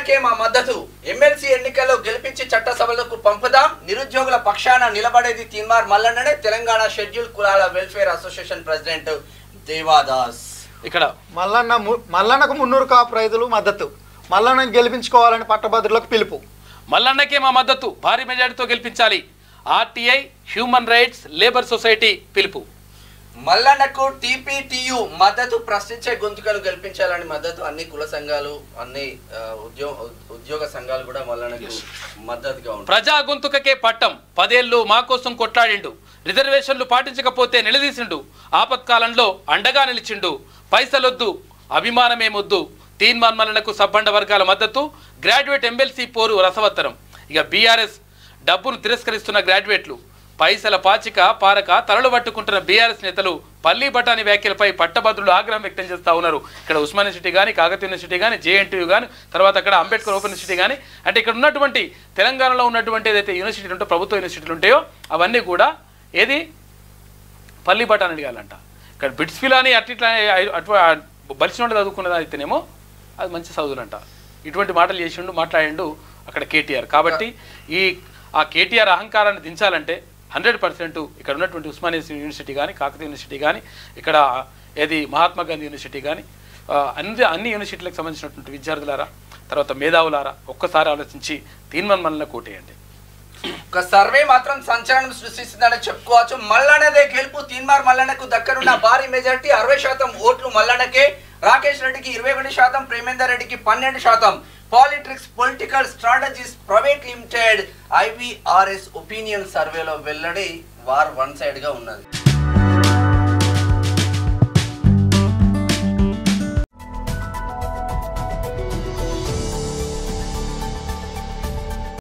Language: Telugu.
మల్లన్నకే మా మద్దతు ఎమ్మెల్సీ ఎన్నికల్లో గెలిపించి చట్టసభలకు పంపుదాం నిరుద్యోగుల పక్షాన నిలబడేది తీన్మార్ మల్లన్ననే తెలంగాణ షెడ్యూల్ కులాల వెల్ఫేర్ అసోసియేషన్ ప్రెసిడెంట్ దేవాదాస్ ఇక్కడ మల్లన్న ము- మల్లన్నకు మున్నూరు కాపు రైతులు మద్దతు మల్లన్నను గెలిపించుకోవాలని పట్టభద్రులకు పిలుపు మల్లన్నకే మా మద్దతు భారీ మెజారిటీతో గెలిపించాలి RTI human rights labour society పిలుపు మల్లన్నకు టీపీటీయు మద్దతు ప్రశ్నించే గొంతుకలు గెలిపించాలని మద్దతు అన్ని కుల సంఘాలు అన్ని ఆ, ఉద్యోగ ఉద్యోగ సంఘాలు కూడా మల్లన్నకు మద్దతుగా ఉంటాయి ప్రజా గొంతుకకే పట్టం పదేళ్ళు మా కోసం కొట్లాడిండు రిజర్వేషన్లు పాటించకపోతే నిలదీసిండు ఆపత్కాలంలో అండగా నిలిచిండు పైసలొద్దు అభిమానమేమొద్దు తీన్మాన్ మల్లనకు సబ్బండ వర్గాల మద్దతు గ్రాడ్యుయేట్ ఎమ్మెల్సీ పోరు రసవత్తరం ఇక బీఆర్ఎస్ డబ్బును తిరస్కరిస్తున్న గ్రాడ్యుయేట్లు పైసల పాచిక పారక తలలు పట్టుకుంటున్న బీఆర్ఎస్ నేతలు పల్లి బఠానీ వ్యాఖ్యలపై పట్టభద్రులు ఆగ్రహం వ్యక్తం చేస్తూ ఉన్నారు ఇక్కడ ఉస్మాన్ యూనివర్సిటీ కానీ కాకతీయ యూనివర్సిటీ కానీ జేఎన్టీయూ కానీ తర్వాత అక్కడ అంబేద్కర్ ఓపెన్ యూనివర్సిటీ కానీ అంటే ఇక్కడ ఉన్నటువంటి తెలంగాణలో ఉన్నటువంటి ఏదైతే యూనివర్సిటీలు ఉంటో ప్రభుత్వ యూనివర్సిటీలు ఉంటాయో అవన్నీ కూడా ఏది పల్లి బఠానీ అడగాలంట ఇక్కడ బిట్స్ ఫిలాని అట్లా అటు బలిసిన చదువుకున్నది అయితేనేమో అది మంచి చదువులంట ఇటువంటి మాటలు చేసిండు మాట్లాడిండు అక్కడ కేటీఆర్ కాబట్టి ఈ ఆ కేటీఆర్ అహంకారాన్ని దించాలంటే హండ్రెడ్ పర్సెంట్ ఇక్కడ ఉన్నటువంటి ఉస్మానియా యూనివర్సిటీ కానీ కాకతీయ యూనివర్సిటీ కానీ ఇక్కడ ఏది మహాత్మా గాంధీ యూనివర్సిటీ కానీ ఆ, అన్ని అన్ని యూనివర్సిటీలకు సంబంధించినటువంటి విద్యార్థులారా తర్వాత మేధావులారా ఒక్కసారి ఆలోచించి తీన్మన్ మనలో కోటేయండి ఒక సర్వే మాత్రం సంచలనం సృష్టిస్తుందని చెప్పుకోవచ్చు మల్లన్నదే గెలుపు తీన్మార్ మల్లన్నకు దక్కనున్న భారీ మెజారిటీ అరవై శాతం ఓట్లు మల్లన్నకే రాకేష్ రెడ్డికి ఇరవై ఒకటి శాతం ప్రేమేందర్ రెడ్డికి పన్నెండు శాతం politics political strategies private limited IVRS opinion సర్వేలో వెల్లడి వార్ వన్ సైడ్ గా ఉన్నది